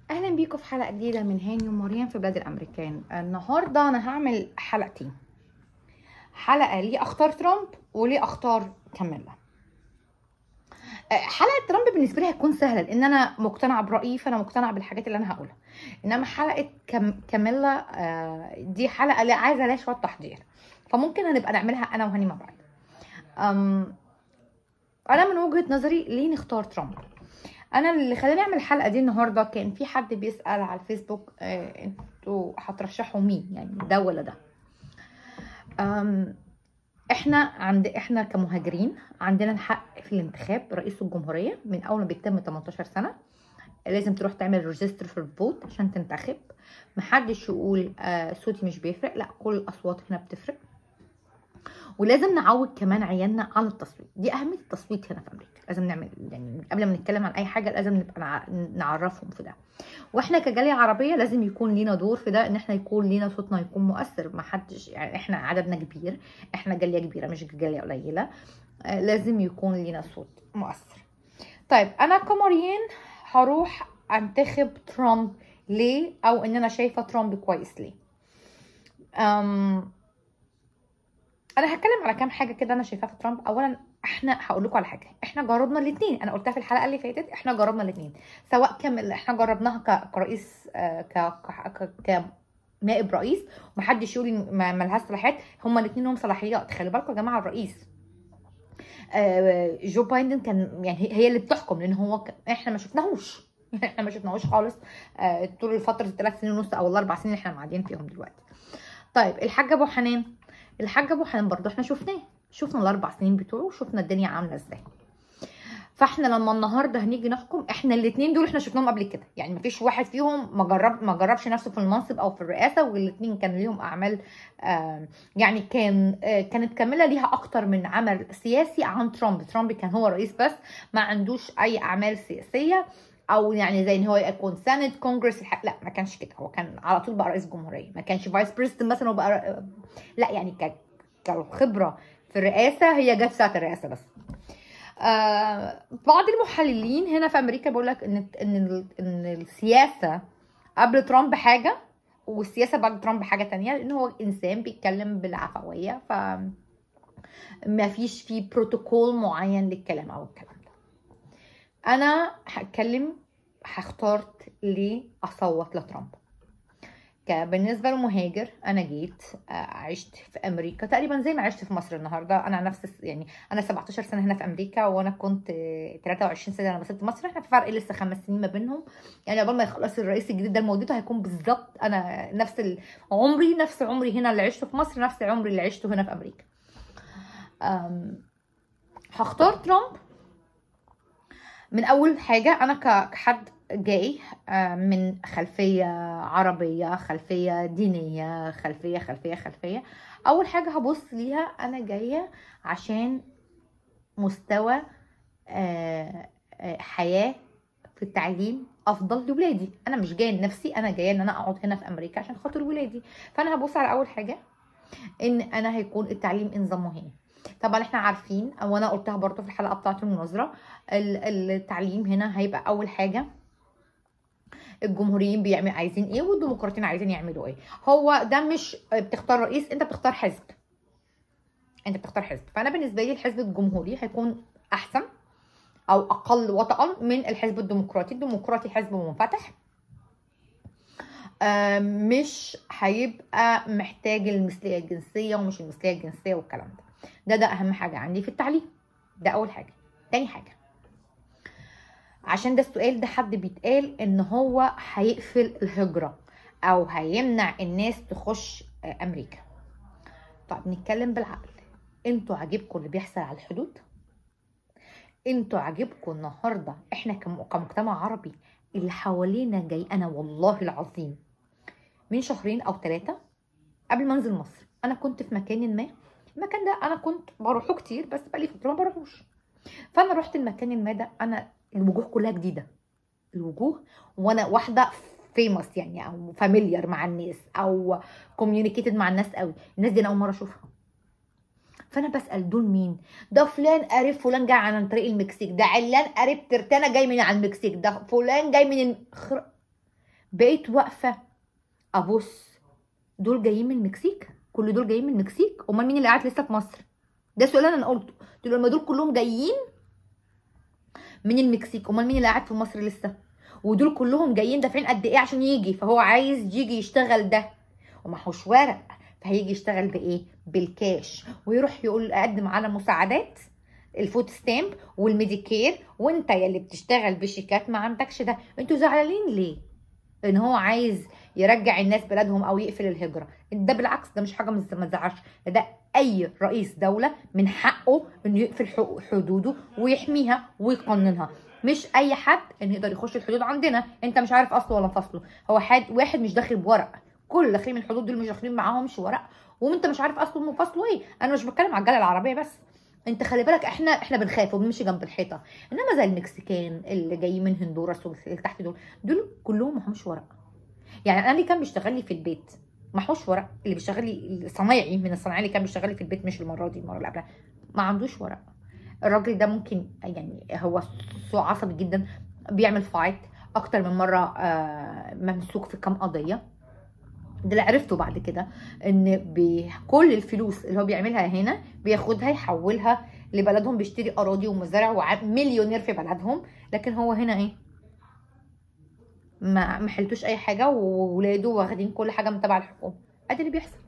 اهلا بيكم في حلقه جديده من هاني ومريم في بلاد الامريكان النهارده انا هعمل حلقتين حلقه ليه اختار ترامب وليه اختار كاميلا آه، حلقه ترامب بالنسبه لي هتكون سهله لان انا مقتنعه برايي فانا مقتنعه بالحاجات اللي انا هقولها انما حلقه كام كاميلا آه، دي حلقه لا عايزه لها شويه تحضير فممكن هنبقى نعملها انا وهاني مع بعض أم، انا من وجهه نظري ليه نختار ترامب انا اللي خلاني اعمل الحلقه دي النهارده كان في حد بيسال على الفيسبوك آه انتوا هترشحوا مين يعني ده ولا ده أم احنا عند احنا كمهاجرين عندنا الحق في الانتخاب رئيس الجمهوريه من اول ما بيتم 18 سنه لازم تروح تعمل ريجستر في الفوت عشان تنتخب محدش يقول آه صوتي مش بيفرق لا كل الاصوات هنا بتفرق ولازم نعود كمان عيالنا على التصويت دي اهميه التصويت هنا في امريكا لازم نعمل يعني قبل ما نتكلم عن اي حاجه لازم نبقى نع- نعرفهم في ده واحنا كجاليه عربيه لازم يكون لينا دور في ده ان احنا يكون لينا صوتنا يكون مؤثر ما حدش يعني احنا عددنا كبير احنا جاليه كبيره مش جاليه قليله آه، لازم يكون لينا صوت مؤثر طيب انا كمريان هروح انتخب ترامب ليه او ان انا شايفه ترامب كويس ليه أم انا هتكلم على كام حاجه كده انا شايفاها في ترامب اولا احنا هقول لكم على حاجه احنا جربنا الاثنين انا قلتها في الحلقه اللي فاتت احنا جربنا الاثنين سواء كم احنا جربناها ك- كرئيس آه، ك ك- ك نائب رئيس ومحدش يقول إن ما ما لهاش صلاحيات هما الاثنين لهم صلاحيات خلي بالكم يا جماعه الرئيس آه، جو بايدن كان يعني هي- هي اللي بتحكم لان هو ك- احنا ما شفناهوش احنا ما شفناهوش خالص آه، طول فتره الثلاث سنين ونص او الاربع سنين اللي احنا قاعدين فيهم دلوقتي طيب الحاج ابو حنان الحاج ابو حنان برضه احنا شفناه شفنا الاربع سنين بتوعه وشفنا الدنيا عامله ازاي فاحنا لما النهارده هنيجي نحكم احنا الاثنين دول احنا شفناهم قبل كده يعني مفيش واحد فيهم ما جرب ما جربش نفسه في المنصب او في الرئاسه والاثنين كان ليهم اعمال آه يعني كان آه كانت كامله ليها اكتر من عمل سياسي عن ترامب ترامب كان هو رئيس بس ما عندوش اي اعمال سياسيه او يعني زي ان هو يكون سنت كونجرس الح... لا ما كانش كده هو كان على طول بقى رئيس جمهوريه ما كانش فايس بريزيدنت مثلا وبقى ر- لا يعني ك... كخبره في الرئاسه هي جت ساعه الرئاسه بس آه بعض المحللين هنا في امريكا بيقول لك ان ان ال- ان السياسه قبل ترامب حاجه والسياسه بعد ترامب حاجه تانية لان هو انسان بيتكلم بالعفويه ف ما فيش فيه بروتوكول معين للكلام او الكلام ده انا هتكلم هختار ليه اصوت لترامب ك- بالنسبه لمهاجر انا جيت آه، عشت في امريكا تقريبا زي ما عشت في مصر النهارده انا نفس الس- يعني انا 17 سنه هنا في امريكا وانا كنت آه، 23 سنه لما سبت مصر احنا في فرق لسه خمس سنين ما بينهم يعني قبل ما يخلص الرئيس الجديد ده الموجود هيكون بالظبط انا نفس ال- عمري نفس عمري هنا اللي عشته في مصر نفس عمري اللي عشته هنا في امريكا أم، هختار ترامب من اول حاجه انا ك- كحد جاي آه، من خلفيه عربيه خلفيه دينيه خلفيه خلفيه خلفيه اول حاجه هبص ليها انا جايه عشان مستوى آه، آه، حياه في التعليم افضل لولادي انا مش جايه لنفسي انا جايه ان انا اقعد هنا في امريكا عشان خاطر ولادي فانا هبص على اول حاجه ان انا هيكون التعليم نظامه هنا طبعا احنا عارفين وانا قلتها برضو في الحلقه بتاعه المناظره ال- التعليم هنا هيبقى اول حاجه الجمهوريين بيعمل عايزين ايه والديمقراطيين عايزين يعملوا ايه هو ده مش بتختار رئيس انت بتختار حزب انت بتختار حزب فانا بالنسبه لي الحزب الجمهوري هيكون احسن او اقل وطئا من الحزب الديمقراطي الديمقراطي حزب منفتح آه، مش هيبقى محتاج المثليه الجنسيه ومش المثليه الجنسيه والكلام ده ده ده اهم حاجه عندي في التعليم ده اول حاجه تاني حاجه عشان ده السؤال ده حد بيتقال ان هو هيقفل الهجره او هيمنع الناس تخش آه، امريكا طب نتكلم بالعقل انتوا عاجبكم اللي بيحصل على الحدود انتوا عاجبكم النهارده احنا كم- كمجتمع عربي اللي حوالينا جاي انا والله العظيم من شهرين او ثلاثه قبل ما انزل مصر انا كنت في مكان ما المكان ده انا كنت بروحه كتير بس بقالي فتره ما بروحوش فانا رحت المكان ما ده انا الوجوه كلها جديده الوجوه وانا واحده فيموس يعني او فاميليار مع الناس او كوميونيكيتد مع الناس قوي الناس دي انا اول مره اشوفها فانا بسال دول مين ده فلان قريب فلان جاي عن طريق المكسيك ده علان قريب ترتانا جاي من على المكسيك ده فلان جاي من الخر... بقيت واقفه ابص دول جايين من المكسيك كل دول جايين من المكسيك امال مين اللي قاعد لسه في مصر ده سؤال انا قلته قلت له لما دول كلهم جايين من المكسيك امال مين اللي قاعد في مصر لسه ودول كلهم جايين دافعين قد ايه عشان يجي فهو عايز يجي يشتغل ده ومعهوش ورق فهيجي يشتغل بايه بالكاش ويروح يقول اقدم على مساعدات الفوت ستامب والميديكير وانت يلي بتشتغل بشيكات ما عندكش ده انتوا زعلانين ليه ان هو عايز يرجع الناس بلدهم او يقفل الهجره ده بالعكس ده مش حاجه ما تزعلش ده اي رئيس دوله من حقه انه يقفل حدوده ويحميها ويقننها مش اي حد انه يقدر يخش الحدود عندنا انت مش عارف اصله ولا فصله هو حد واحد مش داخل بورق كل داخلين من الحدود دول مش داخلين معاهمش ورق وانت مش عارف اصله وفصله ايه انا مش بتكلم على الجاله العربيه بس انت خلي بالك احنا احنا بنخاف وبنمشي جنب الحيطه انما زي المكسيكان اللي جايين من هندوراس واللي تحت دول دول كلهم معهمش ورق يعني انا اللي كان بيشتغل لي في البيت معهوش ورق اللي بيشتغل لي صنايعي من الصنايعي اللي كان بيشتغل لي في البيت مش المره دي المره اللي قبلها ما عندوش ورق الراجل ده ممكن يعني هو سوء عصبي جدا بيعمل فايت اكتر من مره آه ممسوك في كام قضيه ده اللي عرفته بعد كده ان بكل الفلوس اللي هو بيعملها هنا بياخدها يحولها لبلدهم بيشتري اراضي ومزارع ومليونير في بلدهم لكن هو هنا ايه ما ما حلتوش اي حاجه وولاده واخدين كل حاجه من تبع الحكومه ادي اللي بيحصل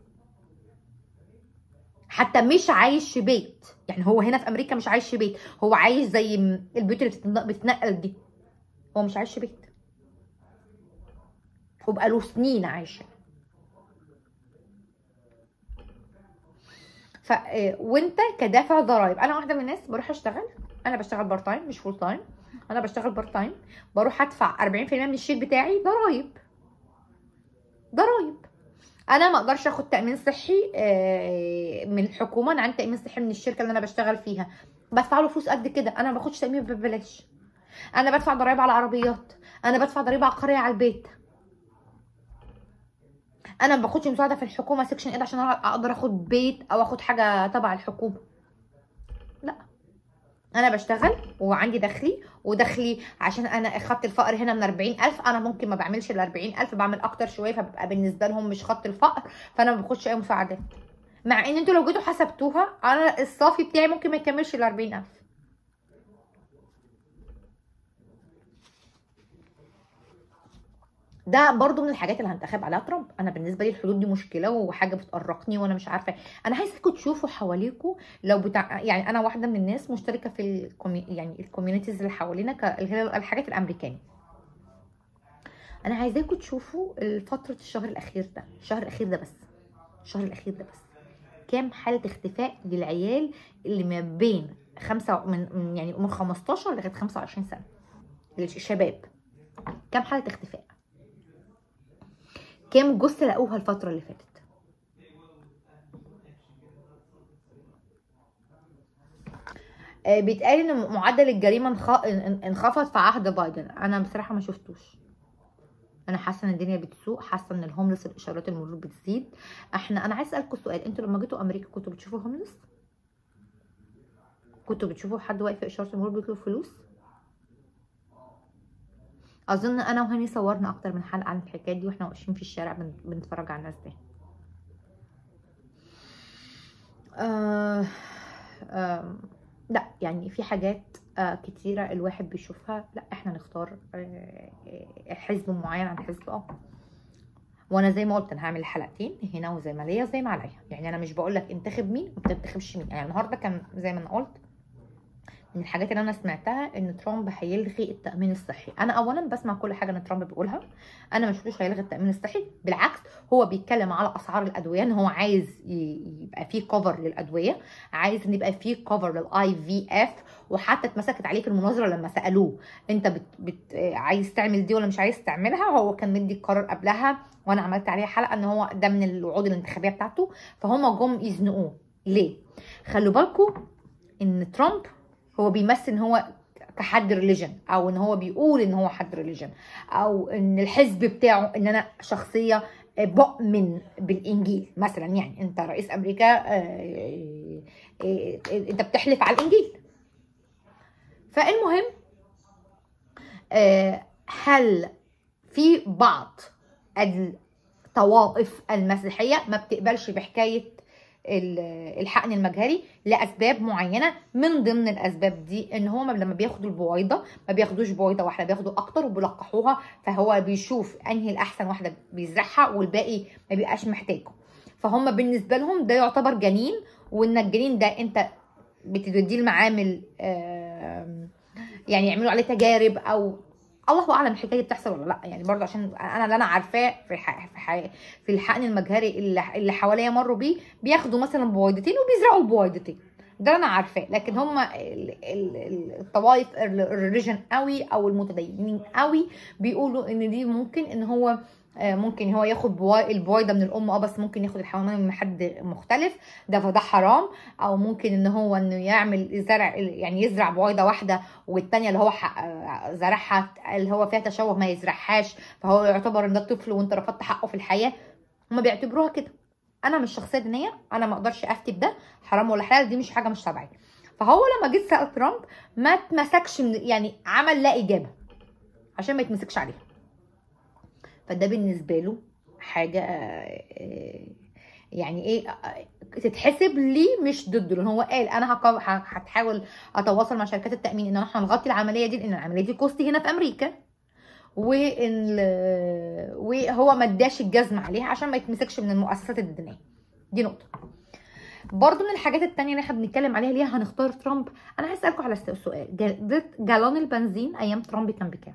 حتى مش عايش في بيت يعني هو هنا في امريكا مش عايش في بيت هو عايش زي البيوت اللي بتتنقل دي هو مش عايش في بيت وبقاله سنين عايش ف وانت كدافع ضرائب انا واحده من الناس بروح اشتغل انا بشتغل بارت تايم مش فول تايم انا بشتغل بارت تايم بروح ادفع 40% من الشيك بتاعي ضرايب ضرايب انا ما اقدرش اخد تامين صحي من الحكومه انا عندي تامين صحي من الشركه اللي انا بشتغل فيها بدفع له فلوس قد كده انا ما باخدش تامين ببلاش انا بدفع ضرايب على العربيات انا بدفع ضريبه عقاريه على البيت انا ما باخدش مساعده في الحكومه سكشن ايه عشان اقدر اخد بيت او اخد حاجه تبع الحكومه لا انا بشتغل وعندي دخلي ودخلي عشان انا خط الفقر هنا من 40000 انا ممكن ما بعملش ال 40000 بعمل اكتر شويه فبيبقى بالنسبه لهم مش خط الفقر فانا ما باخدش اي مساعدات مع ان انتوا لو جيتوا حسبتوها انا الصافي بتاعي ممكن ما يكملش ال 40000 ده برضو من الحاجات اللي هنتخب عليها ترامب انا بالنسبه لي الحدود دي مشكله وحاجه بتقرقني وانا مش عارفه انا عايزاكم تشوفوا حواليكم لو بتاع يعني انا واحده من الناس مشتركه في الكومي... يعني الكوميونيتيز اللي حوالينا ك... اللي هي الحاجات الامريكانيه انا عايزاكم تشوفوا فتره الشهر الاخير ده الشهر الاخير ده بس الشهر الاخير ده بس كام حاله اختفاء للعيال اللي ما بين خمسة من يعني من 15 لغايه 25 سنه الشباب كام حاله اختفاء كام جثه لقوها الفتره اللي فاتت بيتقال ان معدل الجريمه انخفض في عهد بايدن انا بصراحه ما شفتوش انا حاسه ان الدنيا بتسوق حاسه ان الهوملس الاشارات المرور بتزيد احنا انا عايز اسالكم سؤال انتوا لما جيتوا امريكا كنتوا بتشوفوا هوملس كنتوا بتشوفوا حد واقف في اشاره المرور بيطلب فلوس اظن انا وهاني صورنا اكتر من حلقه عن الحكايه دي واحنا واقفين في الشارع بنتفرج على الناس دي آه آه لا يعني في حاجات آه كتيره الواحد بيشوفها لا احنا نختار آه حزب معين عن حزب اه وانا زي ما قلت انا هعمل حلقتين هنا وزي ما ليا زي ما عليا يعني انا مش بقول لك انتخب مين وما تنتخبش مين يعني النهارده كان زي ما انا قلت من الحاجات اللي انا سمعتها ان ترامب هيلغي التامين الصحي انا اولا بسمع كل حاجه ان ترامب بيقولها انا ما شفتوش هيلغي التامين الصحي بالعكس هو بيتكلم على اسعار الادويه ان هو عايز يبقى فيه كفر للادويه عايز ان يبقى فيه كفر للاي في اف وحتى اتمسكت عليه في المناظره لما سالوه انت بت بت عايز تعمل دي ولا مش عايز تعملها هو كان مدي القرار قبلها وانا عملت عليها حلقه ان هو ده من الوعود الانتخابيه بتاعته فهم جم يزنقوه ليه خلوا بالكم ان ترامب هو بيمثل ان هو كحد ريليجن او ان هو بيقول ان هو حد ريليجن او ان الحزب بتاعه ان انا شخصيه بؤمن بالانجيل مثلا يعني انت رئيس امريكا انت بتحلف على الانجيل فالمهم هل في بعض الطوائف المسيحيه ما بتقبلش بحكايه ال- الحقن المجهري لاسباب معينه من ضمن الاسباب دي ان هم لما بياخدوا البويضه ما بياخدوش بويضه واحده بياخدوا اكتر وبيلقحوها فهو بيشوف انهي الاحسن واحده بيزرعها والباقي ما بيبقاش محتاجه فهم بالنسبه لهم ده يعتبر جنين وان الجنين ده انت بتديه المعامل آم، يعني يعملوا عليه تجارب او الله اعلم الحكايه دي بتحصل ولا لا يعني برضه عشان انا اللي انا عارفاه في ح... في, ح... في الحقن المجهري اللي, اللي حواليا مروا بيه بياخدوا مثلا بويضتين وبيزرعوا بويضتين ده انا عارفاه لكن هم ال- ال- ال- الطوائف الريليجن قوي او المتدينين قوي بيقولوا ان دي ممكن ان هو آه، ممكن هو ياخد بوا- البويضه من الام اه بس ممكن ياخد الحيوان من حد مختلف ده فده حرام او ممكن ان هو انه يعمل زرع يعني يزرع بويضه واحده والتانيه اللي هو حق آه، زرعها اللي هو فيها تشوه ما يزرعهاش فهو يعتبر ان ده طفل وانت رفضت حقه في الحياه هما بيعتبروها كده انا مش شخصيه دينيه انا ما اقدرش افتي بده حرام ولا حلال دي مش حاجه مش تبعي فهو لما جيت سال ترامب ما اتمسكش من يعني عمل لا اجابه عشان ما يتمسكش عليها فده بالنسبه له حاجه آه، آه، يعني ايه آه، تتحسب لي مش ضده لان هو قال انا هقا- ه- هتحاول اتواصل مع شركات التامين ان احنا هنغطي العمليه دي لان العمليه دي كوستي هنا في امريكا وان وهو ما اداش الجزم عليها عشان ما يتمسكش من المؤسسات الدينيه دي نقطه برضو من الحاجات التانية اللي احنا بنتكلم عليها ليه هنختار ترامب انا عايز اسالكم على سؤال جا- جالون البنزين ايام ترامب كان بكام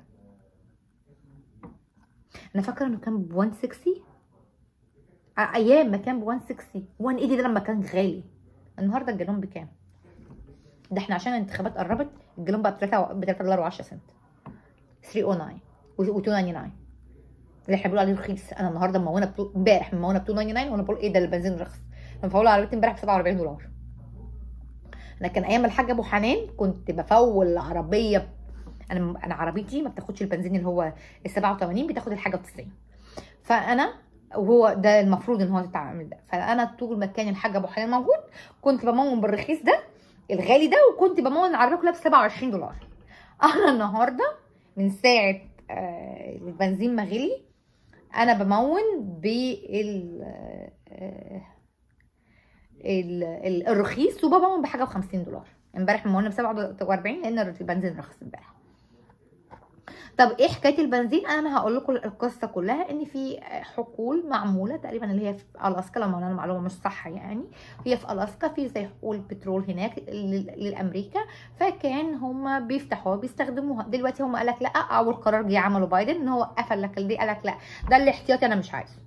انا فاكره انه كان ب 160 ا- ايام ما كان ب 160 180 ده لما كان غالي النهارده الجالون بكام ده احنا عشان الانتخابات قربت الجالون بقى ب 3 ب 3 دولار و10 سنت 309 و 299 اللي احنا بنقول عليه رخيص انا النهارده ممونه بتو... امبارح ممونه ب 299 وانا بقول ايه ده البنزين رخص انا بفول عربيتي امبارح ب 47 دولار لكن ايام الحاج ابو حنان كنت بفول العربيه انا انا عربيتي ما بتاخدش البنزين اللي هو ال 87 بتاخد الحاجه و90 فانا وهو ده المفروض ان هو يتعمل ده فانا طول ما كان الحاج ابو حنان موجود كنت بمون بالرخيص ده الغالي ده وكنت بمون العربيه كلها ب 27 دولار انا النهارده من ساعه آه، البنزين ما غلي انا بمون بال آه، ال- ال- الرخيص وبمون بحاجه ب 50 دولار امبارح ممونه ب 47 لان البنزين رخص امبارح طب ايه حكايه البنزين انا هقول لكم القصه كلها ان في حقول معموله تقريبا اللي هي في الاسكا لو انا المعلومه مش صح يعني هي في الاسكا في زي حقول بترول هناك لل- للامريكا فكان هم بيفتحوها بيستخدموها دلوقتي هم قال لك لا اول قرار جه عمله بايدن ان هو قفل لك دي قال لك لا ده الاحتياطي انا مش عايزه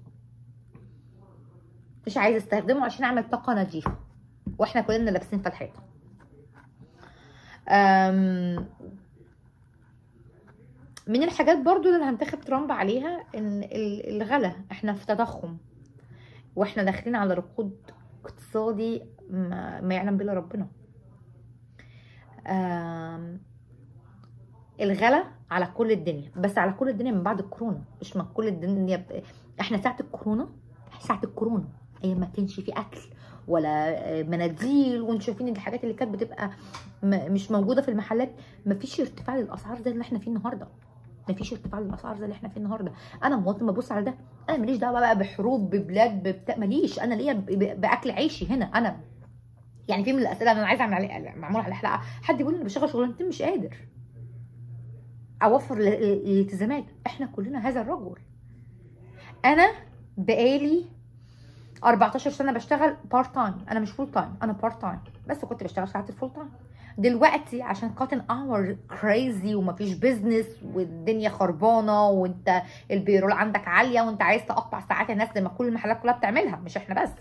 مش عايز استخدمه عشان اعمل طاقه نظيفه واحنا كلنا لابسين فتحتها أم، من الحاجات برضو اللي هنتخب ترامب عليها ان ال- الغلا احنا في تضخم واحنا داخلين على ركود اقتصادي ما, ما يعلم به الا ربنا آم، الغلا على كل الدنيا بس على كل الدنيا من بعد الكورونا مش من كل الدنيا ب... احنا ساعه الكورونا ساعه الكورونا ايام ما كانش في اكل ولا آه، مناديل وانتوا شايفين الحاجات اللي كانت بتبقى م... مش موجوده في المحلات مفيش ارتفاع للاسعار زي اللي احنا فيه النهارده مفيش ارتفاع للاسعار زي اللي احنا فيه النهارده انا مواطن ببص على ده انا ماليش دعوه بقى بحروب ببلاد ببتاع ماليش انا ليا ب- ب- باكل عيشي هنا انا يعني في من الاسئله انا عايزه اعمل عليه معمول على حلقه حد يقول لي انا بشتغل شغلانتين مش قادر اوفر ال- ال- الالتزامات احنا كلنا هذا الرجل انا بقالي 14 سنه بشتغل بارت تايم انا مش فول تايم انا بارت تايم بس كنت بشتغل ساعات الفول تايم دلوقتي عشان كاتن اور كريزي ومفيش بيزنس والدنيا خربانه وانت البيرول عندك عاليه وانت عايز تقطع ساعات الناس زي ما كل المحلات كلها بتعملها مش احنا بس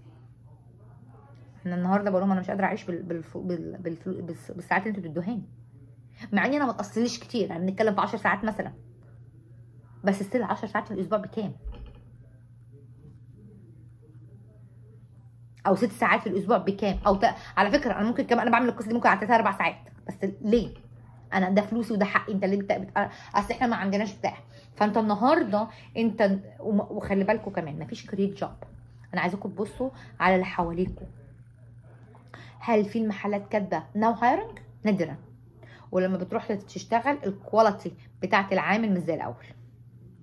احنا النهارده بقول لهم انا مش قادره اعيش بال... بال... بال... بال... بالس- بالساعات اللي انتوا بتدوهاني مع اني انا ما تاصليش كتير يعني بنتكلم في 10 ساعات مثلا بس ستيل 10 ساعات في الاسبوع بكام او ست ساعات في الاسبوع بكام او ت... على فكره انا ممكن كمان انا بعمل القصه دي ممكن على اربع ساعات بس ليه انا ده فلوسي وده حقي انت اللي بت... بت... اصل احنا ما عندناش بتاع فانت النهارده انت وم- وخلي بالكم كمان مفيش كريت جوب انا عايزاكم تبصوا على اللي حواليكم هل في المحلات كاتبه نو هايرنج نادرا ولما بتروح تشتغل الكواليتي بتاعت العامل مش زي الاول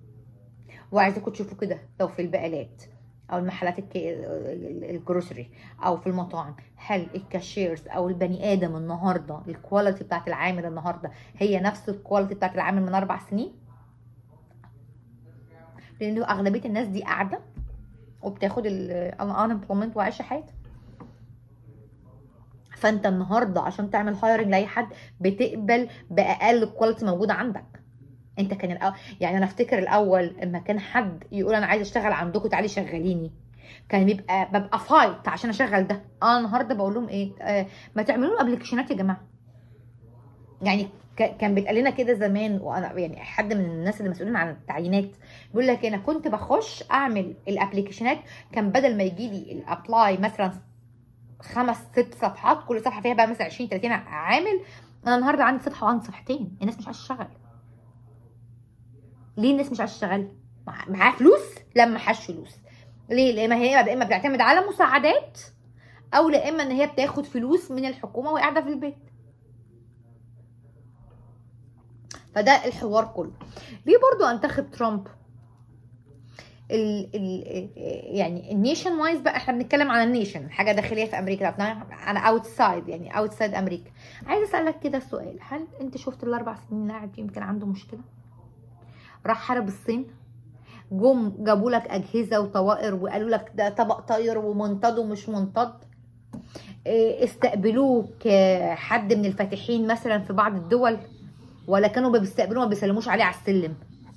وعايزاكم تشوفوا كده لو في البقالات او المحلات الك... الجروسري او في المطاعم هل الكاشيرز او البني ادم النهارده الكواليتي بتاعت العامل النهارده هي نفس الكواليتي بتاعت العامل من اربع سنين لان اغلبيه الناس دي قاعده وبتاخد الانمبلويمنت وعايشه حياتها فانت النهارده عشان تعمل هايرنج لاي حد بتقبل باقل كواليتي موجوده عندك انت كان الأول يعني انا افتكر الاول لما كان حد يقول انا عايز اشتغل عندكم تعالي شغليني كان بيبقى ببقى فايت عشان اشغل ده انا النهارده بقول لهم ايه آه ما تعملوا له ابلكيشنات يا جماعه يعني ك- كان بيتقال لنا كده زمان وانا يعني حد من الناس اللي مسؤولين عن التعيينات بيقول لك انا كنت بخش اعمل الابلكيشنات كان بدل ما يجي لي الابلاي مثلا خمس ست صفحات كل صفحه فيها بقى مثلا 20 30 عامل انا النهارده عندي صفحه وعندي صفحتين الناس مش عايزه تشتغل ليه الناس مش عايزه تشتغل مع- معاها فلوس لا معهاش فلوس ليه لان هي يا اما بتعتمد على مساعدات او لا اما ان هي بتاخد فلوس من الحكومه وهي قاعده في البيت فده الحوار كله ليه برضو انتخب ترامب ال ال يعني النيشن وايز بقى احنا بنتكلم عن النيشن حاجه داخليه في امريكا طب انا اوتسايد يعني اوتسايد امريكا عايز اسالك كده سؤال هل انت شفت الاربع سنين اللي قاعد فيهم كان عنده مشكله راح حارب الصين جم جابوا لك اجهزه وطوائر وقالوا لك ده طبق طاير ومنطاد ومش منطاد إيه، استقبلوه كحد من الفاتحين مثلا في بعض الدول ولا كانوا بيستقبلوه ما بيسلموش عليه على السلم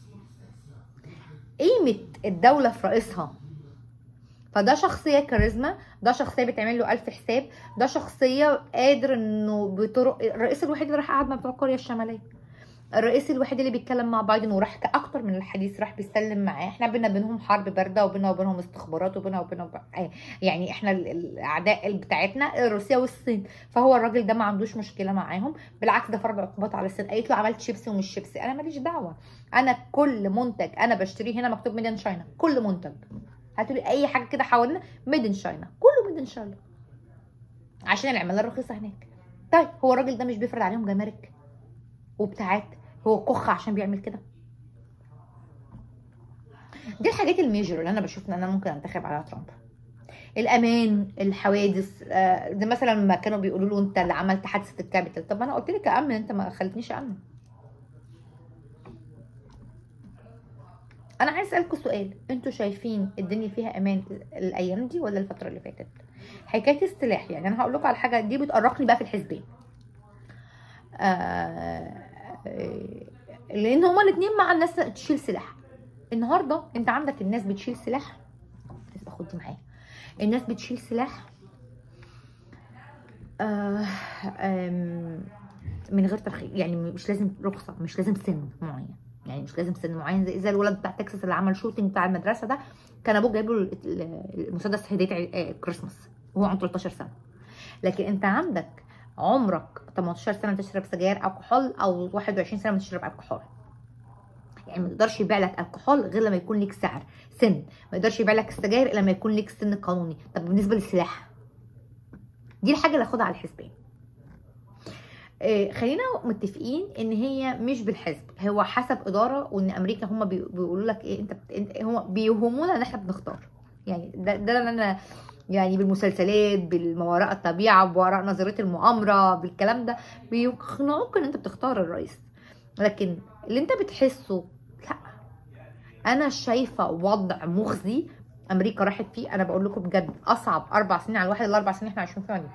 قيمة الدولة في رئيسها فده شخصية كاريزما ده شخصية بتعمل له ألف حساب ده شخصية قادر انه بطرق الرئيس الوحيد اللي راح قعد مع بتوع كوريا الشمالية الرئيس الوحيد اللي بيتكلم مع بايدن وراح اكتر من الحديث راح بيسلم معاه احنا بينا بينهم حرب بارده وبينا وبينهم استخبارات وبينا وبينهم يعني احنا ال- الاعداء بتاعتنا روسيا والصين فهو الراجل ده ما عندوش مشكله معاهم بالعكس ده فرض عقوبات على الصين قالت له عملت شيبسي ومش شيبسي انا ماليش دعوه انا كل منتج انا بشتريه هنا مكتوب ميد ان شاينا كل منتج هاتوا لي اي حاجه كده حوالينا ميد ان شاينا كله ميد ان شاينا عشان العماله الرخيصه هناك طيب هو الراجل ده مش بيفرض عليهم جمارك وبتاعات هو كخ عشان بيعمل كده دي الحاجات الميجر اللي انا بشوف ان انا ممكن انتخب عليها ترامب الامان الحوادث آه، ده مثلا لما كانوا بيقولوا له انت اللي عملت حادثه الكابيتال طب انا قلت لك امن انت ما خلتنيش امن انا عايز اسالكم سؤال انتوا شايفين الدنيا فيها امان الايام دي ولا الفتره اللي فاتت حكايه السلاح يعني انا هقول لكم على حاجه دي بتقرقني بقى في الحزبين آه آه، لان هما الاثنين مع الناس تشيل سلاح النهارده انت عندك الناس بتشيل سلاح بس باخد دي معايا الناس بتشيل سلاح آه آم، من غير ترخيص يعني مش لازم رخصه مش لازم سن معين يعني مش لازم سن معين زي زي الولد بتاع تكساس اللي عمل شوتنج بتاع المدرسه ده كان ابوه جايب له ال- ال- المسدس هديه عي- آه، كريسماس وهو عنده 13 سنه لكن انت عندك عمرك 18 سنه تشرب سجاير الكحول او 21 سنه تشرب الكحول يعني ما يقدرش يبيع لك الكحول غير لما يكون ليك سعر سن ما يقدرش يبيع لك السجاير الا لما يكون ليك سن قانوني طب بالنسبه للسلاح دي الحاجه اللي اخدها على الحسبان آه، خلينا متفقين ان هي مش بالحزب هو حسب اداره وان امريكا هم بي- بيقولوا لك ايه انت, بت... انت هم بيوهمونا ان احنا بنختار يعني ده ده اللي انا يعني بالمسلسلات بالما وراء الطبيعه بوراء نظريه المؤامره بالكلام ده بيقنعوك ان انت بتختار الرئيس لكن اللي انت بتحسه لا انا شايفه وضع مخزي امريكا راحت فيه انا بقول لكم بجد اصعب اربع سنين على الواحد الاربع سنين احنا عايشين فيها دي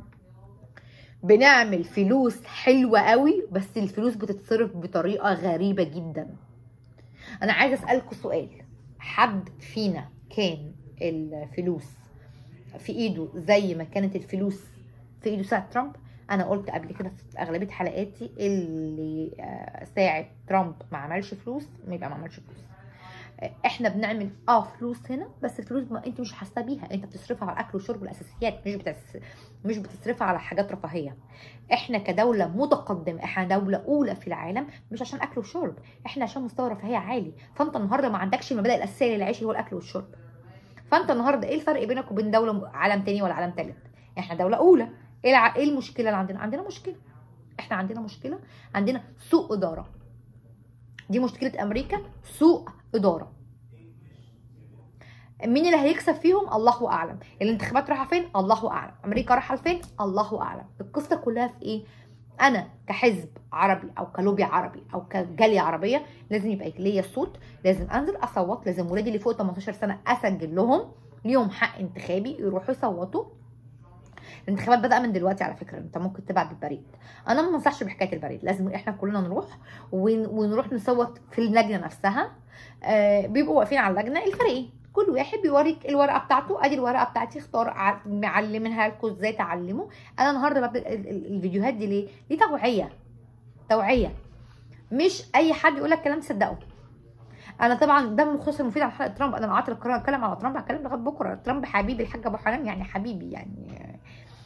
بنعمل فلوس حلوه قوي بس الفلوس بتتصرف بطريقه غريبه جدا انا عايزه اسالكم سؤال حد فينا كان الفلوس في ايده زي ما كانت الفلوس في ايده ساعه ترامب انا قلت قبل كده في اغلبيه حلقاتي اللي آه، ساعه ترامب ما عملش فلوس ما يبقى ما عملش فلوس آه، احنا بنعمل اه فلوس هنا بس الفلوس ما انت مش حاسه بيها انت بتصرفها على الاكل والشرب والاساسيات مش بتس... مش بتصرفها على حاجات رفاهيه احنا كدوله متقدمه احنا دوله اولى في العالم مش عشان اكل وشرب احنا عشان مستوى رفاهيه عالي فانت النهارده ما عندكش المبادئ الاساسيه للعيش اللي هو الاكل والشرب فانت النهارده ايه الفرق بينك وبين دوله م- عالم تاني ولا عالم تالت احنا دوله اولى ايه الع... ايه المشكله اللي عندنا عندنا مشكله احنا عندنا مشكله عندنا سوء اداره دي مشكله امريكا سوء اداره مين اللي هيكسب فيهم الله اعلم الانتخابات رايحه فين الله اعلم امريكا رايحه لفين الله اعلم القصه كلها في ايه انا كحزب عربي او كلوبي عربي او كجاليه عربيه لازم يبقى ليا صوت لازم انزل اصوت لازم ولادي اللي فوق 18 سنه اسجل لهم ليهم حق انتخابي يروحوا يصوتوا الانتخابات بدأ من دلوقتي على فكره انت ممكن تبعت بالبريد انا ما بنصحش بحكايه البريد لازم احنا كلنا نروح ون- ونروح نصوت في اللجنه نفسها آه بيبقوا واقفين على اللجنه الفريقين كل واحد بيوريك الورقه بتاعته ادي الورقه بتاعتي اختار ع- معلمينها لكم ازاي تعلموا انا النهارده ببدا ال- ال- الفيديوهات دي ليه دي توعيه توعيه مش اي حد يقول لك كلام تصدقه انا طبعا ده مختصر مفيد على حلقه ترامب انا لو قعدت اتكلم على ترامب هتكلم لغايه بكره ترامب حبيبي الحاج ابو حنان يعني حبيبي يعني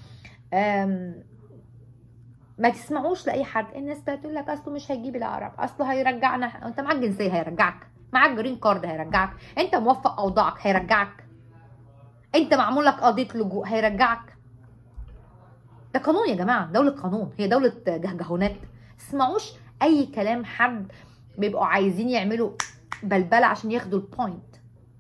أم ما تسمعوش لاي حد الناس بتقول لك اصله مش هيجيب العرب اصله هيرجعنا انت معاك جنسيه هيرجعك معاك جرين كارد هيرجعك انت موفق اوضاعك هيرجعك انت معمول لك قضيه لجوء هيرجعك ده قانون يا جماعه دوله قانون هي دوله جهجهونات تسمعوش اي كلام حد بيبقوا عايزين يعملوا بلبله عشان ياخدوا البوينت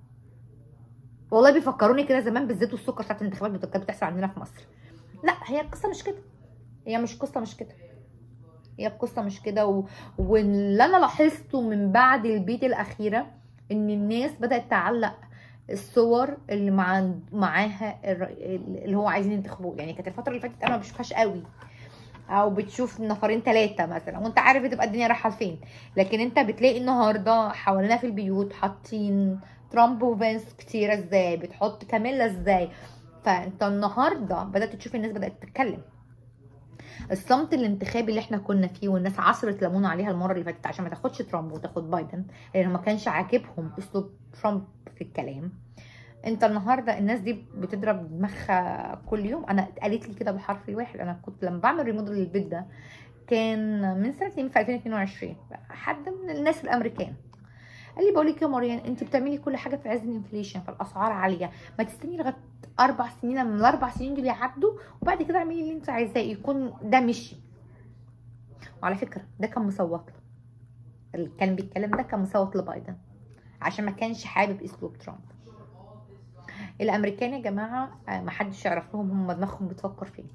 والله بيفكروني كده زمان بالزيت والسكر بتاعت الانتخابات بت- كانت بتحصل عندنا في مصر لا هي القصه مش كده هي مش قصه مش كده هي القصه مش كده و... واللي انا لاحظته من بعد البيت الاخيره ان الناس بدات تعلق الصور اللي مع معاها الر- اللي هو عايزين ينتخبوه يعني كانت الفتره اللي فاتت انا ما بشوفهاش قوي او بتشوف نفرين ثلاثه مثلا وانت عارف بتبقى الدنيا رايحه لفين لكن انت بتلاقي النهارده حوالينا في البيوت حاطين ترامب وفانس كتير ازاي بتحط كاميلا ازاي فانت النهارده بدات تشوف الناس بدات تتكلم الصمت الانتخابي اللي احنا كنا فيه والناس عصرت ليمون عليها المره اللي فاتت عشان ما تاخدش ترامب وتاخد بايدن لان ما كانش عاجبهم اسلوب ترامب في الكلام انت النهارده الناس دي بتضرب دماغها كل يوم انا اتقالت لي كده بالحرف الواحد انا كنت لما بعمل ريموديل للبيت ده كان من سنتين في 2022 حد من الناس الامريكان قال لي بقول لك يا مريان انت بتعملي كل حاجه في عز الانفليشن فالاسعار عاليه ما تستني لغايه اربع سنين من الاربع سنين دول يعدوا وبعد كده اعملي اللي انت عايزاه يكون ده مشي وعلى فكره ده كان مصوت له اللي كان بيتكلم ده كان مصوت لبايدن عشان ما كانش حابب اسلوب ترامب الامريكان يا جماعه آه، ما حدش يعرف لهم هم دماغهم بتفكر فين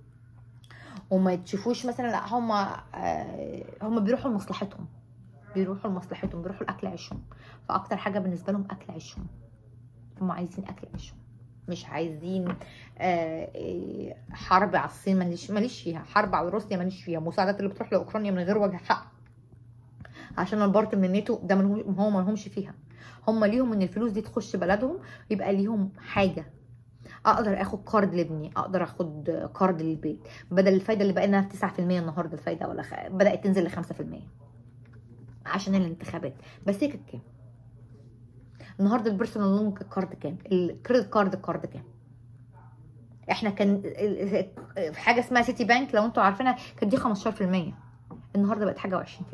وما تشوفوش مثلا لا هم آه، هم بيروحوا لمصلحتهم بيروحوا لمصلحتهم بيروحوا لاكل عيشهم فاكتر حاجه بالنسبه لهم اكل عيشهم هم عايزين اكل عيشهم مش عايزين آه، آه، حرب على الصين ماليش ماليش فيها حرب على روسيا ماليش فيها مساعدات اللي بتروح لاوكرانيا من غير وجه حق عشان البارت من الناتو ده منهم هو ما لهمش فيها هم ليهم ان الفلوس دي تخش بلدهم يبقى ليهم حاجه اقدر اخد كارد لابني اقدر اخد كارد للبيت بدل الفايده اللي بقينا في 9% النهارده الفايده ولا خ... بدات تنزل ل 5% عشان الانتخابات بس هي كانت كام النهارده البيرسونال لون كارد كام الكريدت كارد كارد كام احنا كان ال- ال- في حاجه اسمها سيتي بانك لو انتوا عارفينها كانت دي 15% النهارده بقت حاجه و20%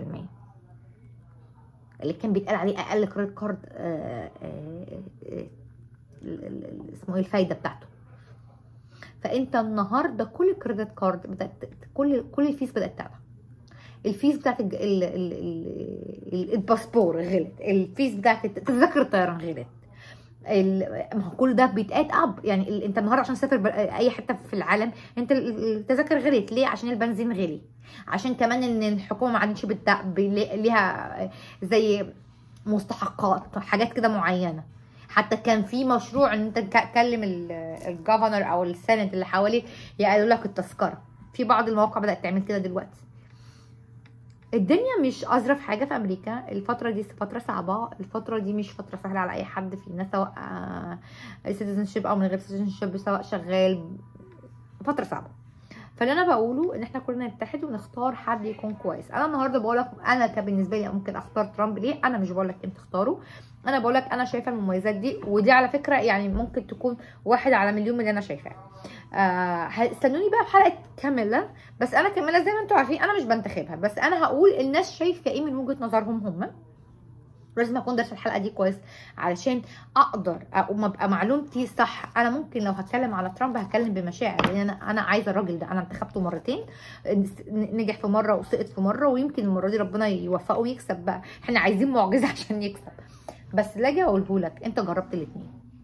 اللي كان بيتقال عليه اقل كريدت كارد آه، آه، آه، ال- ال- ال- اسمه ايه الفايده بتاعته فانت النهارده كل الكريدت كارد بدات كل كل الفيس بدات تعلى الفيس بتاعت الج- ال- ال- ال- الباسبور غلط الفيس بتاعت تذاكر الطيران غلط ال- ما هو كل ده بيتقاد اب يعني ال- انت النهارده عشان تسافر ب- اي حته في العالم انت ال- التذاكر غلت ليه عشان البنزين غلي عشان كمان ان الحكومه ما عادتش بت- بل- ليها زي مستحقات حاجات كده معينه حتى كان في مشروع ان انت تكلم الجفنر او السنت اللي حواليك يقالوا لك التذكره في بعض المواقع بدات تعمل كده دلوقتي الدنيا مش اظرف حاجه في امريكا الفتره دي فتره صعبه الفتره دي مش فتره سهله على اي حد فينا سواء سيتيزن شيب او من غير سيتيزن شيب سواء شغال فتره صعبه فاللي انا بقوله ان احنا كلنا نتحد ونختار حد يكون كويس انا النهارده بقول لك انا كبالنسبه لي ممكن اختار ترامب ليه انا مش بقول لك انت تختاره انا بقول لك انا شايفه المميزات دي ودي على فكره يعني ممكن تكون واحد على مليون من اللي انا شايفاه آه استنوني بقى في حلقه كامله بس انا كامله زي ما انتم عارفين انا مش بنتخبها بس انا هقول الناس شايفه ايه من وجهه نظرهم هم لازم اكون دارسه الحلقه دي كويس علشان اقدر اقوم ابقى معلومتي صح انا ممكن لو هتكلم على ترامب هتكلم بمشاعر لان انا انا عايزه الراجل ده انا انتخبته مرتين نجح في مره وسقط في مره ويمكن المره دي ربنا يوفقه ويكسب بقى احنا عايزين معجزه عشان يكسب بس اللي اجي اقوله لك انت جربت الاثنين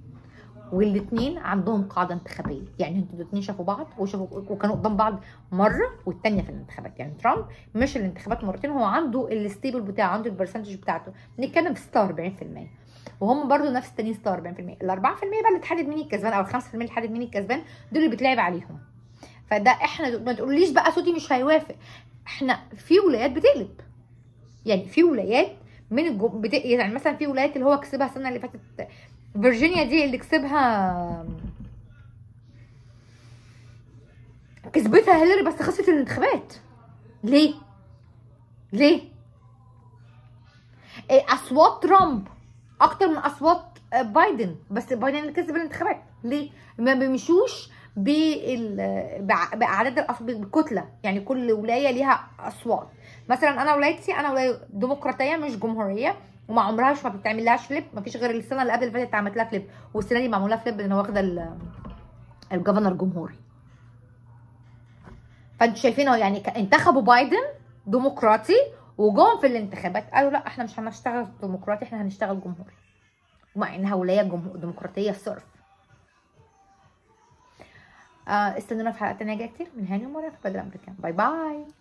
والاثنين عندهم قاعده انتخابيه يعني انتوا الاثنين شافوا بعض وشافوا وكانوا قدام بعض مره والتانيه في الانتخابات يعني ترامب مش الانتخابات مرتين هو عنده الستيبل بتاعه عنده البرسنتج بتاعته بنتكلم في 46% وهم برضو نفس التانيين 46% ال 4% بقى اللي تحدد مين الكسبان او ال 5% اللي تحدد مين الكسبان دول اللي بتلعب عليهم فده احنا ما تقوليش بقى صوتي مش هيوافق احنا في ولايات بتقلب يعني في ولايات من الجم... بت... يعني مثلا في ولايات اللي هو كسبها السنه اللي فاتت فيرجينيا دي اللي كسبها كسبتها هيلاري بس خسرت الانتخابات ليه ليه إيه، اصوات ترامب اكتر من اصوات آه، بايدن بس بايدن اللي كسب الانتخابات ليه ما بيمشوش بال بع- باعداد الأص- بالكتله يعني كل ولايه ليها اصوات مثلا انا ولايتي انا ولايه ديمقراطيه مش جمهوريه وما عمرهاش ما بتعمل لها فليب ما فيش غير السنه اللي قبل اللي فاتت اتعملت لها فليب والسنه دي معمول لها فليب لان واخده ال- الجفرنر جمهوري فانتوا شايفين اهو يعني ك- انتخبوا بايدن ديمقراطي وجم في الانتخابات قالوا لا احنا مش هنشتغل ديمقراطي احنا هنشتغل جمهوري ومع انها ولايه جمهور ديمقراطيه صرف آه استنونا في حلقات تانية جايه كتير من هاني ومرة في بدر امريكان باي باي